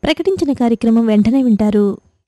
ప్రకటించిన కార్యక్రమం వెంటనే వింటారు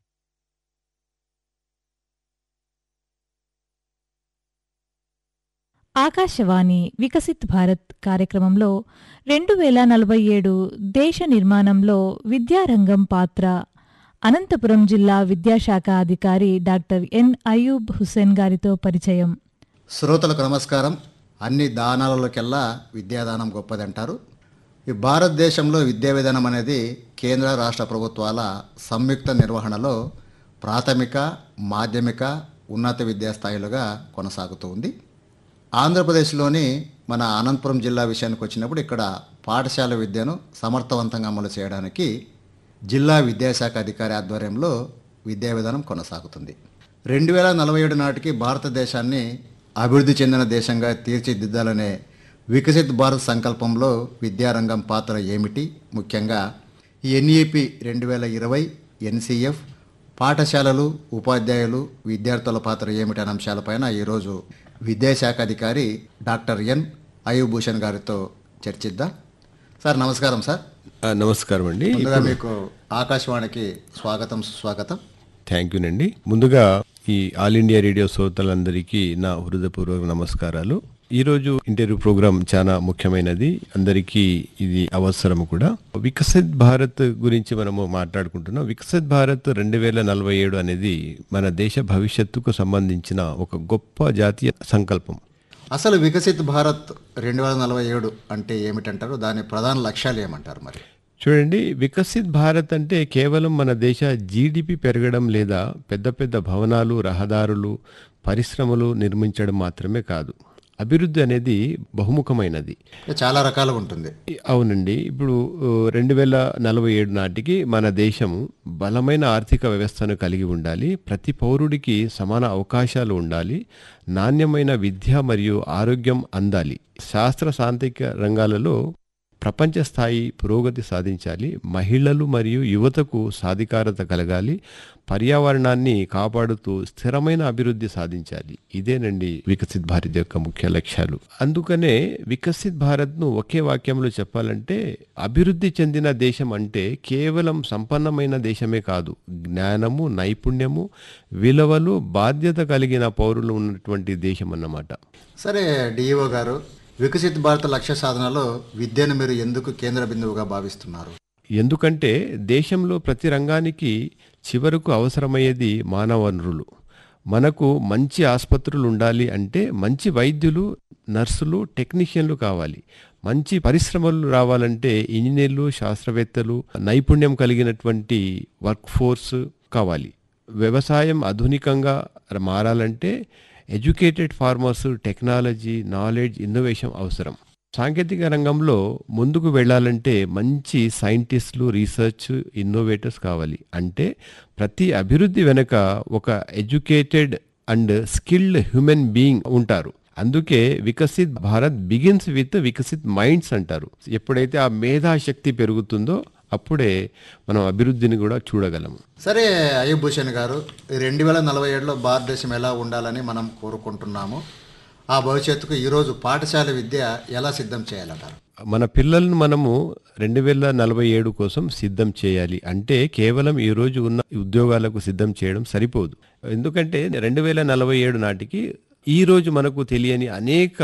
ఆకాశవాణి వికసిత్ భారత్ కార్యక్రమంలో రెండు వేల నలభై ఏడు దేశ నిర్మాణంలో విద్యారంగం పాత్ర అనంతపురం జిల్లా విద్యాశాఖ అధికారి డాక్టర్ ఎన్ అయూబ్ హుస్సేన్ గారితో పరిచయం శ్రోతలకు నమస్కారం అన్ని దానాలలోకెల్లా విద్యాదానం గొప్పదంటారు ఈ భారతదేశంలో విద్యా విధానం అనేది కేంద్ర రాష్ట్ర ప్రభుత్వాల సంయుక్త నిర్వహణలో ప్రాథమిక మాధ్యమిక ఉన్నత విద్యా స్థాయిలుగా కొనసాగుతూ ఉంది ఆంధ్రప్రదేశ్లోని మన అనంతపురం జిల్లా విషయానికి వచ్చినప్పుడు ఇక్కడ పాఠశాల విద్యను సమర్థవంతంగా అమలు చేయడానికి జిల్లా విద్యాశాఖ అధికారి ఆధ్వర్యంలో విద్యా విధానం కొనసాగుతుంది రెండు వేల నలభై ఏడు నాటికి భారతదేశాన్ని అభివృద్ధి చెందిన దేశంగా తీర్చిదిద్దాలనే వికసిత్ భారత్ సంకల్పంలో విద్యారంగం పాత్ర ఏమిటి ముఖ్యంగా ఎన్ఈపి రెండు వేల ఇరవై ఎన్సిఎఫ్ పాఠశాలలు ఉపాధ్యాయులు విద్యార్థుల పాత్ర ఏమిటి అనే అంశాలపైన ఈరోజు విద్యాశాఖ అధికారి డాక్టర్ ఎన్ అయూభూషణ్ గారితో చర్చిద్దాం సార్ నమస్కారం సార్ ఆ, నమస్కారం అండి ముందుగా మీకు ఆకాశవాణికి స్వాగతం సుస్వాగతం థ్యాంక్ యూ నండి ముందుగా ఈ ఆల్ ఇండియా రేడియో శ్రోతలందరికీ నా హృదయపూర్వక నమస్కారాలు ఈరోజు ఇంటర్వ్యూ ప్రోగ్రాం చాలా ముఖ్యమైనది అందరికీ ఇది అవసరం కూడా వికసిత్ భారత్ గురించి మనము మాట్లాడుకుంటున్నాం వికసిత్ భారత్ రెండు వేల నలభై ఏడు అనేది మన దేశ భవిష్యత్తుకు సంబంధించిన ఒక గొప్ప జాతీయ సంకల్పం అసలు వికసిత్ భారత్ రెండు వేల నలభై ఏడు అంటే ఏమిటంటారు దాని ప్రధాన లక్ష్యాలు ఏమంటారు మరి చూడండి వికసిత్ భారత్ అంటే కేవలం మన దేశ జీడిపి పెరగడం లేదా పెద్ద పెద్ద భవనాలు రహదారులు పరిశ్రమలు నిర్మించడం మాత్రమే కాదు అభివృద్ధి అనేది బహుముఖమైనది చాలా రకాలుగా ఉంటుంది అవునండి ఇప్పుడు రెండు వేల నలభై ఏడు నాటికి మన దేశము బలమైన ఆర్థిక వ్యవస్థను కలిగి ఉండాలి ప్రతి పౌరుడికి సమాన అవకాశాలు ఉండాలి నాణ్యమైన విద్య మరియు ఆరోగ్యం అందాలి శాస్త్ర సాంకేతిక రంగాలలో ప్రపంచ స్థాయి పురోగతి సాధించాలి మహిళలు మరియు యువతకు సాధికారత కలగాలి పర్యావరణాన్ని కాపాడుతూ స్థిరమైన అభివృద్ధి సాధించాలి ఇదేనండి వికసిత్ భారత్ యొక్క ముఖ్య లక్ష్యాలు అందుకనే వికసిత్ భారత్ను ఒకే వాక్యంలో చెప్పాలంటే అభివృద్ధి చెందిన దేశం అంటే కేవలం సంపన్నమైన దేశమే కాదు జ్ఞానము నైపుణ్యము విలువలు బాధ్యత కలిగిన పౌరులు ఉన్నటువంటి దేశం అన్నమాట సరే డిఈఓ గారు వికసిత్ భారత్ లక్ష్య సాధనలో విద్యను మీరు ఎందుకు కేంద్ర బిందువుగా భావిస్తున్నారు ఎందుకంటే దేశంలో ప్రతి రంగానికి చివరకు అవసరమయ్యేది మానవ వనరులు మనకు మంచి ఆసుపత్రులు ఉండాలి అంటే మంచి వైద్యులు నర్సులు టెక్నీషియన్లు కావాలి మంచి పరిశ్రమలు రావాలంటే ఇంజనీర్లు శాస్త్రవేత్తలు నైపుణ్యం కలిగినటువంటి వర్క్ ఫోర్స్ కావాలి వ్యవసాయం ఆధునికంగా మారాలంటే educated farmers technology knowledge innovation అవసరం సాంకేతిక రంగంలో ముందుకు వెళ్ళాలంటే మంచి సైంటిస్టులు రీసెర్చ్ ఇన్నోవేటర్స్ కావాలి అంటే ప్రతి అభివృద్ధి వెనుక ఒక educated and skilled human being ఉంటారు అందుకే Viksit Bharat begins with Viksit minds అంటారు ఎప్పుడైతే ఆ మేధాశక్తి పెరుగుతుందో అప్పుడే మనం అభివృద్ధిని కూడా చూడగలము సరే అయ్యబ్ భూషణ్ గారు రెండు వేల నలభై ఏడులో భారతదేశం ఎలా ఉండాలని మనం కోరుకుంటున్నాము ఆ భవిష్యత్తుకు ఈరోజు పాఠశాల విద్య ఎలా సిద్ధం చేయాలంటారు మన పిల్లలను మనము రెండు వేల నలభై ఏడు కోసం సిద్ధం చేయాలి అంటే కేవలం ఈ రోజు ఉన్న ఉద్యోగాలకు సిద్ధం చేయడం సరిపోదు ఎందుకంటే రెండు వేల నలభై ఏడు నాటికి ఈ రోజు మనకు తెలియని అనేక